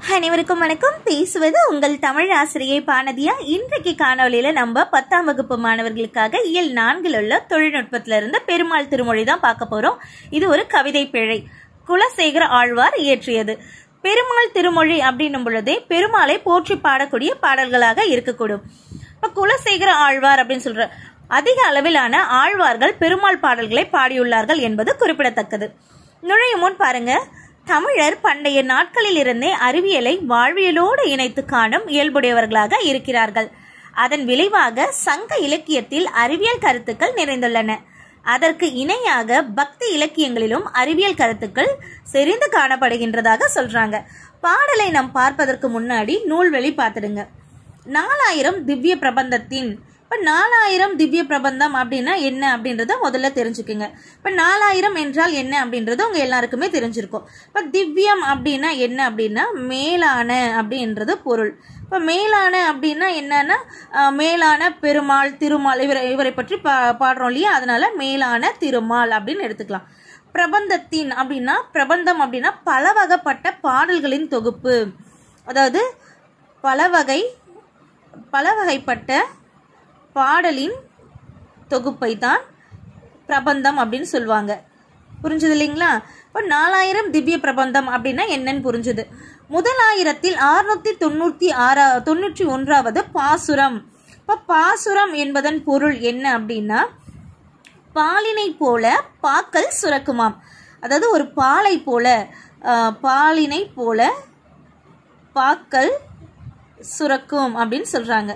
அனைவருக்கும் வணக்கம் பேசுவது உங்கள் தமிழ் ஆசிரியை பானதியா இன்றைக்கு காணொளியில நம்ம பத்தாம் வகுப்பு மாணவர்களுக்காக இயல் நான்கில் உள்ள தொழில்நுட்பத்துல இருந்து பெருமாள் திருமொழி தான் பார்க்க போறோம் இது ஒரு கவிதை பிழை குலசேகர ஆழ்வார் இயற்றியது பெருமாள் திருமொழி அப்படின்னும் பொழுதே பெருமாளை போற்றி பாடக்கூடிய பாடல்களாக இருக்கக்கூடும் இப்ப குலசேகர ஆழ்வார் அப்படின்னு சொல்ற அதிக அளவிலான ஆழ்வார்கள் பெருமாள் பாடல்களை பாடியுள்ளார்கள் என்பது குறிப்பிடத்தக்கது நுழையும் முன் பாருங்க தமிழர் பண்டைய நாட்களில் இருந்தே அறிவியலை வாழ்வியலோடு இணைத்து காணும் இயல்புடையவர்களாக இருக்கிறார்கள் அதன் விளைவாக சங்க இலக்கியத்தில் அறிவியல் கருத்துக்கள் நிறைந்துள்ளன அதற்கு இணையாக பக்தி இலக்கியங்களிலும் அறிவியல் கருத்துக்கள் செறிந்து காணப்படுகின்றதாக சொல்றாங்க பாடலை நாம் பார்ப்பதற்கு முன்னாடி நூல்வெளி பார்த்துடுங்க நாலாயிரம் திவ்ய பிரபந்தத்தின் இப்போ நாலாயிரம் திவ்ய பிரபந்தம் அப்படின்னா என்ன அப்படின்றத முதல்ல தெரிஞ்சுக்குங்க இப்போ நாலாயிரம் என்றால் என்ன அப்படின்றது உங்க எல்லாருக்குமே தெரிஞ்சிருக்கும் இப்போ திவ்யம் அப்படின்னா என்ன அப்படின்னா மேலான அப்படின்றது பொருள் இப்போ மேலான அப்படின்னா என்னன்னா அஹ், மேலான பெருமாள் திருமால் இவரை இவரை பற்றி பா பாடுறோம் இல்லையா அதனால மேலான திருமால் அப்படின்னு எடுத்துக்கலாம் பிரபந்தத்தின் அப்படின்னா பிரபந்தம் அப்படின்னா பல வகைப்பட்ட பாடல்களின் தொகுப்பு அதாவது பல வகை பல வகைப்பட்ட பாடலின் தொகுப்பை தான் பிரபந்தம் அப்படின்னு சொல்லுவாங்க புரிஞ்சுது இல்லைங்களா இப்போ நாலாயிரம் திவ்ய பிரபந்தம் அப்படின்னா என்னன்னு புரிஞ்சுது முதலாயிரத்தில் அறுநூத்தி தொண்ணூத்தி ஆறா தொண்ணூற்றி ஒன்றாவது பாசுரம் இப்போ பாசுரம் என்பதன் பொருள் என்ன அப்படின்னா பாலினை போல பாக்கல் சுரக்குமாம் அதாவது ஒரு பாலை போல ஆஹ், பாலினை போல பாக்கல் சுரக்கும் அப்படின்னு சொல்றாங்க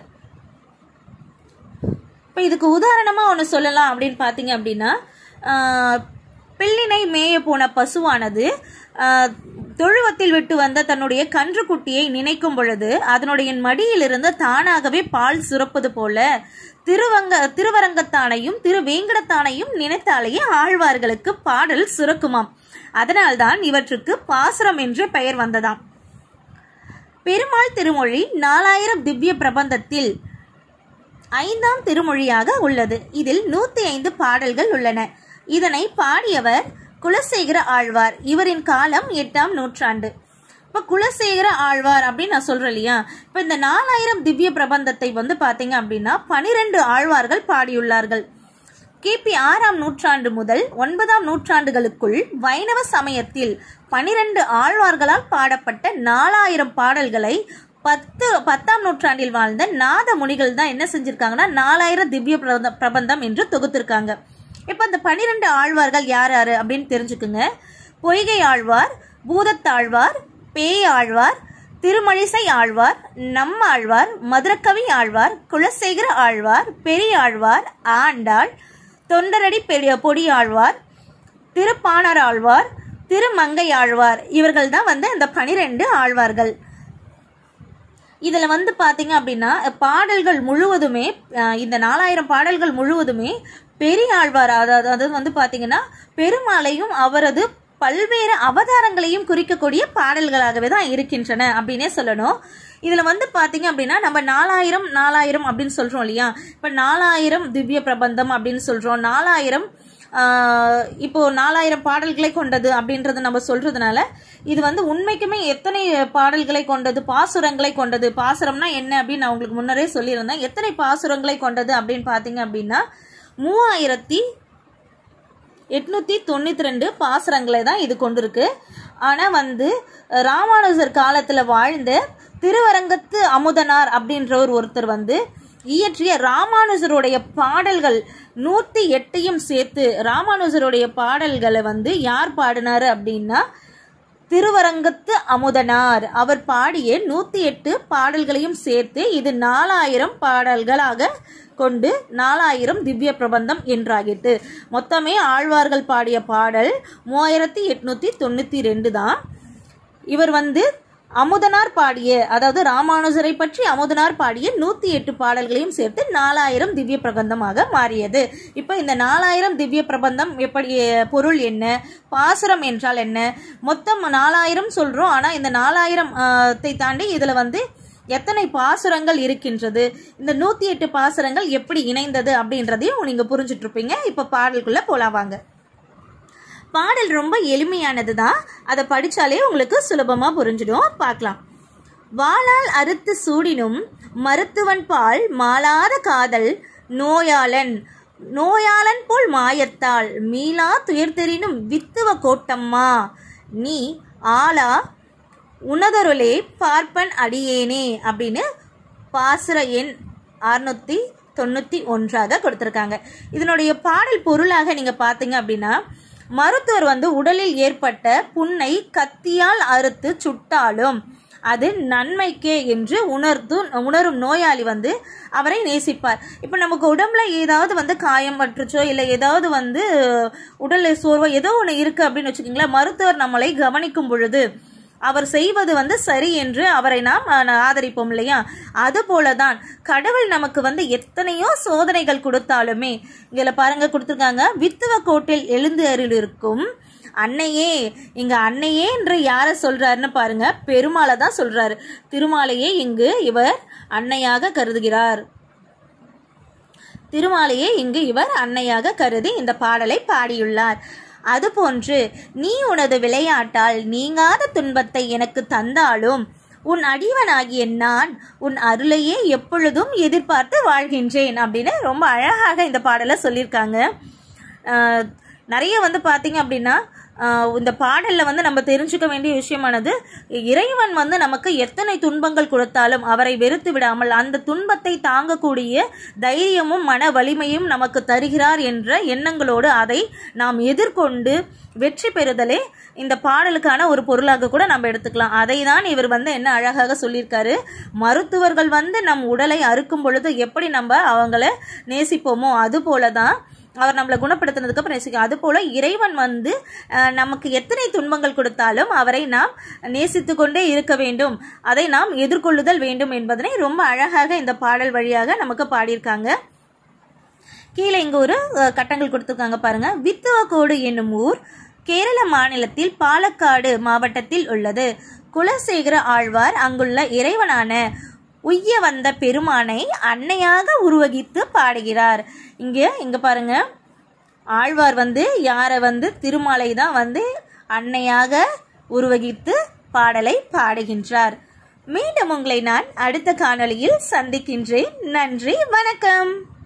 இப்போ இதுக்கு உதாரணமாக ஒன்று சொல்லலாம் அப்படின்னு பார்த்தீங்க அப்படின்னா ஆஹ், பிள்ளினை மேய போன பசுவானது ஆஹ், தொழுவத்தில் விட்டு வந்த தன்னுடைய கன்றுக்குட்டியை நினைக்கும் பொழுது அதனுடைய மடியிலிருந்து தானாகவே பால் சுரப்பது போல திருவங்க திருவரங்கத்தானையும் திருவேங்கடத்தானையும் நினைத்தாலேயே ஆழ்வார்களுக்கு பாடல் சுரக்குமாம் அதனால்தான் இவற்றுக்கு பாசுரம் என்று பெயர் வந்ததாம் பெருமாள் திருமொழி நாலாயிரம் திவ்ய பிரபந்தத்தில் ஐந்தாம் திருமொழியாக உள்ளது இதில் நூத்தி ஐந்து பாடல்கள் உள்ளன இதனை பாடியவர் குலசேகர ஆழ்வார் இவரின் காலம் எட்டாம் நூற்றாண்டு இப்ப குலசேகர ஆழ்வார் அப்படின்னு நான் சொல்றேன் இல்லையா இப்ப இந்த நாலாயிரம் திவ்ய பிரபந்தத்தை வந்து பாத்தீங்க அப்படின்னா பனிரெண்டு ஆழ்வார்கள் பாடியுள்ளார்கள் கிபி ஆறாம் நூற்றாண்டு முதல் ஒன்பதாம் நூற்றாண்டுகளுக்குள் வைணவ சமயத்தில் பனிரெண்டு ஆழ்வார்களால் பாடப்பட்ட நாலாயிரம் பாடல்களை பத்து பத்தாம் நூற்றாண்டில் வாழ்ந்த நாத முனிகள் தான் என்ன செஞ்சிருக்காங்கன்னா நாலாயிரம் திவ்ய பிரபந்த- பிரபந்தம் என்று தொகுத்திருக்காங்க இப்போ இந்த பனிரெண்டு ஆழ்வார்கள் யார் யாரு அப்படின்னு தெரிஞ்சுக்குங்க பொய்கை ஆழ்வார் பூதத்தாழ்வார் பேய் ஆழ்வார் திருமழிசை ஆழ்வார் நம்மாழ்வார் மதுரக்கவி ஆழ்வார் குலசேகர ஆழ்வார் பெரியாழ்வார் ஆண்டாள் தொண்டரடி பெரிய பொடியாழ்வார் திருப்பாணர் ஆழ்வார் திருமங்கை ஆழ்வார் இவர்கள் தான் வந்து அந்த பனிரெண்டு ஆழ்வார்கள் இதுல வந்து பாத்தீங்க அப்படின்னா பாடல்கள் முழுவதுமே அஹ், இந்த நாலாயிரம் பாடல்கள் முழுவதுமே பெரிய ஆழ்வார் அதாவது அதாவது வந்து பாத்தீங்கன்னா பெருமாளையும் அவரது பல்வேறு அவதாரங்களையும் குறிக்கக்கூடிய பாடல்களாகவே தான் இருக்கின்றன அப்படின்னே சொல்லணும் இதுல வந்து பாத்தீங்க அப்படின்னா நம்ம நாலாயிரம் நாலாயிரம் அப்படின்னு சொல்றோம் இல்லையா இப்ப நாலாயிரம் திவ்ய பிரபந்தம் அப்படின்னு சொல்றோம் நாலாயிரம் ஆஹ் இப்போ நாலாயிரம் பாடல்களை கொண்டது அப்படின்றது நம்ம சொல்றதுனால இது வந்து உண்மைக்குமே எத்தனை பாடல்களை கொண்டது பாசுரங்களை கொண்டது பாசுரம்னா என்ன அப்படின்னு நான் உங்களுக்கு முன்னரே சொல்லியிருந்தேன் எத்தனை பாசுரங்களை கொண்டது அப்படின்னு பார்த்தீங்க அப்படின்னா மூவாயிரத்தி எட்நூத்தி தொண்ணூத்தி ரெண்டு பாசுரங்களை தான் இது கொண்டிருக்கு ஆனா வந்து ராமானுஜர் காலத்துல வாழ்ந்த திருவரங்கத்து அமுதனார் அப்படின்றவர் ஒருத்தர் வந்து இயற்றிய ராமானுஜருடைய பாடல்கள் நூத்தி எட்டையும் சேர்த்து ராமானுஜருடைய பாடல்களை வந்து யார் பாடினாரு அப்படின்னா திருவரங்கத்து அமுதனார் அவர் பாடிய நூத்தி எட்டு பாடல்களையும் சேர்த்து இது நாலாயிரம் பாடல்களாக கொண்டு நாலாயிரம் திவ்ய பிரபந்தம் என்றாகிட்டு மொத்தமே ஆழ்வார்கள் பாடிய பாடல் மூவாயிரத்தி எட்நூத்தி தொண்ணூத்தி ரெண்டு தான் இவர் வந்து அமுதனார் பாடிய அதாவது ராமானுஜரை பற்றி அமுதனார் பாடிய நூத்தி எட்டு பாடல்களையும் சேர்த்து நாலாயிரம் திவ்ய பிரபந்தமாக மாறியது இப்போ இந்த நாலாயிரம் திவ்ய பிரபந்தம் எப்படி பொருள் என்ன பாசுரம் என்றால் என்ன மொத்தம் நாலாயிரம் சொல்றோம் ஆனா இந்த நாலாயிரம் த்தை தாண்டி இதுல வந்து எத்தனை பாசுரங்கள் இருக்கின்றது இந்த நூத்தி எட்டு பாசுரங்கள் எப்படி இணைந்தது அப்படின்றதையும் நீங்க புரிஞ்சுட்டு இருப்பீங்க இப்ப பாடலுக்குள்ள போலாம் வாங்க பாடல் ரொம்ப எளிமையானது தான் அதை படித்தாலே உங்களுக்கு சுலபமாக புரிஞ்சிடும் பார்க்கலாம் வாளால் அறுத்து சூடினும் மருத்துவன் பால் மாளாத காதல் நோயாளன் நோயாளன் போல் மாயத்தால் மீளா துயர்தெறினும் வித்துவ கோட்டம்மா நீ ஆளா உனதருளே பார்ப்பன் அடியேனே அப்படின்னு பாசுர எண் அறுநூத்தி தொண்ணூற்றி ஒன்றாக கொடுத்துருக்காங்க இதனுடைய பாடல் பொருளாக நீங்கள் பார்த்தீங்க அப்படின்னா மருத்துவர் வந்து உடலில் ஏற்பட்ட புண்ணை கத்தியால் அறுத்து சுட்டாலும் அது நன்மைக்கே என்று உணர்த்து உணரும் நோயாளி வந்து அவரை நேசிப்பார் இப்போ நமக்கு உடம்புல ஏதாவது வந்து காயம் பற்றுச்சோ இல்லை ஏதாவது வந்து உடல் சோர்வோ ஏதோ ஒன்று இருக்குது அப்படின்னு வச்சுக்கோங்களேன் மருத்துவர் நம்மளை கவனிக்கும் பொழுது அவர் செய்வது வந்து சரி என்று அவரை நாம் அஹ், ஆதரிப்போம் இல்லையா அதுபோல தான் கடவுள் நமக்கு வந்து எத்தனையோ சோதனைகள் கொடுத்தாலுமே இதில் பாருங்க கொடுத்துருக்காங்க வித்துவ கோட்டில் எழுந்து அருள் இருக்கும் அன்னையே இங்க அன்னையே என்று யாரை சொல்றாருன்னு பாருங்க பெருமாளை தான் சொல்றாரு திருமாலையே இங்கு இவர் அன்னையாக கருதுகிறார் திருமாலையே இங்கு இவர் அன்னையாக கருதி இந்த பாடலை பாடியுள்ளார் அதுபோன்று நீ உனது விளையாட்டால் நீங்காத துன்பத்தை எனக்கு தந்தாலும் உன் அடிவனாகிய நான் உன் அருளையே எப்பொழுதும் எதிர்பார்த்து வாழ்கின்றேன் அப்படின்னு ரொம்ப அழகாக இந்த பாடலை சொல்லியிருக்காங்க ஆஹ் நிறைய வந்து பார்த்தீங்க அப்படின்னா ஆஹ் இந்த பாடலில் வந்து நம்ம தெரிஞ்சுக்க வேண்டிய விஷயமானது இறைவன் வந்து நமக்கு எத்தனை துன்பங்கள் கொடுத்தாலும் அவரை வெறுத்து விடாமல் அந்த துன்பத்தை தாங்கக்கூடிய தைரியமும் மன வலிமையும் நமக்கு தருகிறார் என்ற எண்ணங்களோடு அதை நாம் எதிர்கொண்டு வெற்றி பெறுதலே இந்த பாடலுக்கான ஒரு பொருளாக கூட நம்ம எடுத்துக்கலாம் அதை தான் இவர் வந்து என்ன அழகாக சொல்லியிருக்காரு மருத்துவர்கள் வந்து நம் உடலை அறுக்கும் பொழுது எப்படி நம்ம அவங்கள நேசிப்போமோ அது போல தான் அவர் நம்மளை குணப்படுத்தினதுக்கு அப்புறம் நேசிக்கும் அதுபோல இறைவன் வந்து அஹ், நமக்கு எத்தனை துன்பங்கள் கொடுத்தாலும் அவரை நாம் நேசித்து கொண்டே இருக்க வேண்டும் அதை நாம் எதிர்கொள்ளுதல் வேண்டும் என்பதனை ரொம்ப அழகாக இந்த பாடல் வழியாக நமக்கு பாடியிருக்காங்க கீழே இங்க ஒரு அஹ், கட்டங்கள் கொடுத்துருக்காங்க பாருங்க வித்துவக்கோடு என்னும் ஊர் கேரள மாநிலத்தில் பாலக்காடு மாவட்டத்தில் உள்ளது குலசேகர ஆழ்வார் அங்குள்ள இறைவனான உய்ய வந்த பெருமானை அன்னையாக உருவகித்து பாடுகிறார் இங்க இங்க பாருங்க ஆழ்வார் வந்து யாரை வந்து திருமாலை தான் வந்து அன்னையாக உருவகித்து பாடலை பாடுகின்றார் மீண்டும் உங்களை நான் அடுத்த காணொளியில் சந்திக்கின்றேன் நன்றி வணக்கம்